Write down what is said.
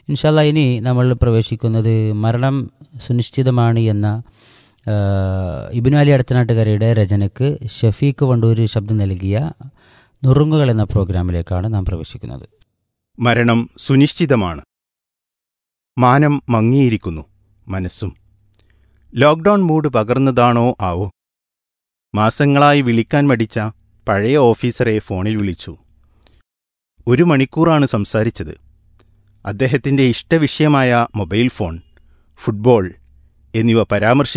ഇൻഷാല്ല ഇനി നമ്മൾ പ്രവേശിക്കുന്നത് മരണം സുനിശ്ചിതമാണ് എന്ന ആ, ഇബിനു അലി അടുത്തനാട്ടുകരയുടെ രചനയ്ക്ക് ഷഫീഖ് വണ്ടൂര് ശബ്ദം നൽകിയ നുറുങ്ങുകൾ എന്ന പ്രോഗ്രാമിലേക്കാണ് നാം പ്രവേശിക്കുന്നത് മരണം സുനിശ്ചിതമാണ് മാനം മങ്ങിയിരിക്കുന്നു മനസ്സും ലോക്ക്ഡൗൺ മൂഡ് പകർന്നതാണോ ആവോ മാസങ്ങളായി വിളിക്കാൻ മടിച്ച പഴയ ഓഫീസറെ ഫോണിൽ വിളിച്ചു ഒരു മണിക്കൂറാണ് സംസാരിച്ചത് അദ്ദേഹത്തിന്റെ ഇഷ്ടവിഷയമായ മൊബൈൽ ഫോൺ ഫുട്ബോൾ എന്നിവ പരാമർശിച്ചു